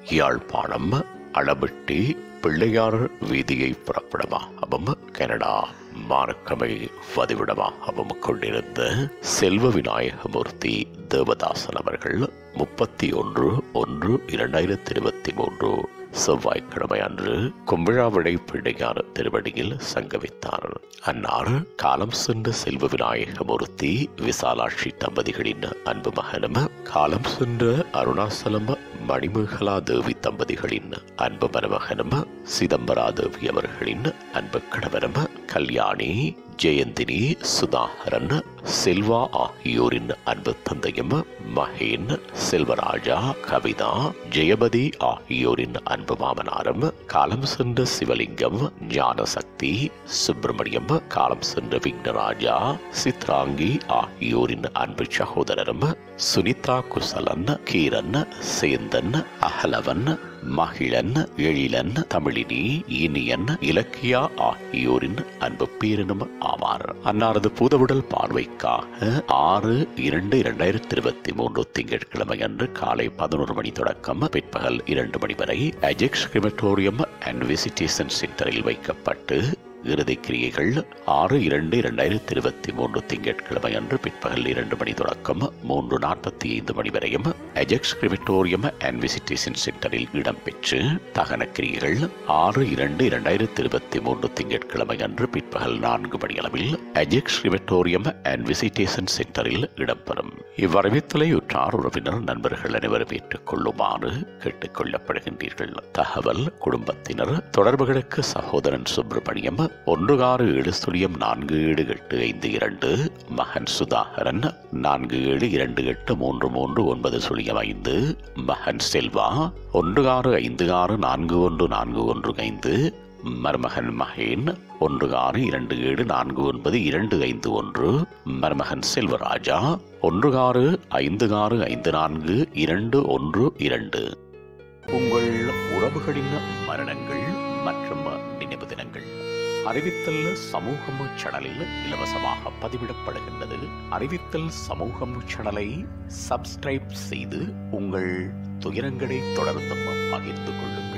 யாழ்ப்பாணம் அளபட்டி பிள்ளையார் வீதியை புறப்படமாகவும் கனடா மார்க்கமை வதிவிடமாகவும் கொண்டிருந்த செல்வ விநாயகமூர்த்தி தேவதாசன் அவர்கள் முப்பத்தி ஒன்று ஒன்று இரண்டாயிரத்தி இருபத்தி மூன்று செவ்வாய்க்கிழமை அன்று கும்பிழாவிடை பிள்ளையார் திருவடியில் சங்கமித்தார் அன்னார் காலம் சென்ற செல்வ விநாயகமூர்த்தி விசாலாட்சி தம்பதிகளின் அன்பு மகனும் காலம் சென்ற அருணாசலம் மணிமேகலா தேவி தம்பதிகளின் அன்பு மருமகனும் சிதம்பரா தேவி அவர்களின் அன்பு கணவரும் கல்யாணி ஜெயந்தினி சுதாகரன் செல்வா ஆகியோரின் அன்பு தந்தையும் மகேன் செல்வராஜா கவிதா ஜெயபதி ஆகியோரின் அன்பு மாமனாரும் காலம் சென்ற சிவலிங்கம் ஞானசக்தி சுப்பிரமணியம் காலம் சென்ற விக்னராஜா சித்ராங்கி ஆகியோரின் அன்பு சகோதரரும் சுனிதா குசலன் கீரன் சேந்தன் அகலவன் மகிழன் எழிலன் தமிழினி இனியன் இலக்கியா ஆகியோரின் அன்பு பேரினும் ஆவார் அன்னாரது பூதவுடல் பார்வைக்காக ஆறு இரண்டு இரண்டாயிரத்தி இருபத்தி மூன்று திங்கட்கிழமை அன்று காலை பதினோரு மணி தொடக்கம் பிற்பகல் இரண்டு மணி வரை அஜெக்ஸ் கிரிமட்டோரியம் அண்ட் விசிட்டேஷன் சென்டரில் வைக்கப்பட்டு இறுதி கிரியைகள் ஆறு இரண்டு இரண்டாயிரத்தி இருபத்தி மூன்று திங்கட்கிழமை அன்று பிற்பகல் இரண்டு மணி தொடக்கம் மூன்று நாற்பத்தி ஐந்து மணி வரையும் அஜெக்ஸ் கிரிமிட்டோரியம் அண்ட் விசிட்டேஷன் சென்டரில் இடம்பெற்று தகன கிரியைகள் ஆறு இரண்டு இரண்டாயிரத்தி இருபத்தி மூன்று திங்கட்கிழமை அன்று பிற்பகல் நான்கு மணி அளவில் அஜெக்ஸ் கிரிமிட்டோரியம் அண்ட் விசிட்டேஷன் சென்டரில் இடம்பெறும் இவ்வரவித்தலை உற்றார் உறவினர் நண்பர்கள் அனைவரும் ஏற்றுக் கொள்ளுமாறு கேட்டுக் கொள்ளப்படுகின்றீர்கள் தகவல் குடும்பத்தினர் தொடர்புகளுக்கு சகோதரன் சுப்பிரமணியம் ஒன்று ஆறு ஏழு சுழியம் நான்கு ஏழு எட்டு ஐந்து இரண்டு மகன் சுதாகரன் நான்கு ஏழு இரண்டு எட்டு மூன்று மூன்று ஒன்பது சுழியம் ஐந்து மகன் செல்வா ஒன்று ஆறு ஐந்து ஆறு நான்கு ஒன்று நான்கு ஒன்று ஐந்து மருமகன் மகேன் ஒன்று ஆறு இரண்டு ஏழு நான்கு ஒன்பது இரண்டு ஐந்து ஒன்று மருமகன் செல்வராஜா ஒன்று ஆறு ஐந்து ஆறு ஐந்து நான்கு இரண்டு ஒன்று இரண்டு உங்கள் உறவுகளின் மரணங்கள் மற்றும் நினைவு தினங்கள் அறிவித்தல் சமூகம் சேனலில் இலவசமாக பதிவிடப்படுகின்றது அறிவித்தல் சமூகம் சேனலை சப்ஸ்கிரைப் செய்து உங்கள் துயரங்களை தொடர்ந்தும் பகிர்ந்து கொள்ளுங்கள்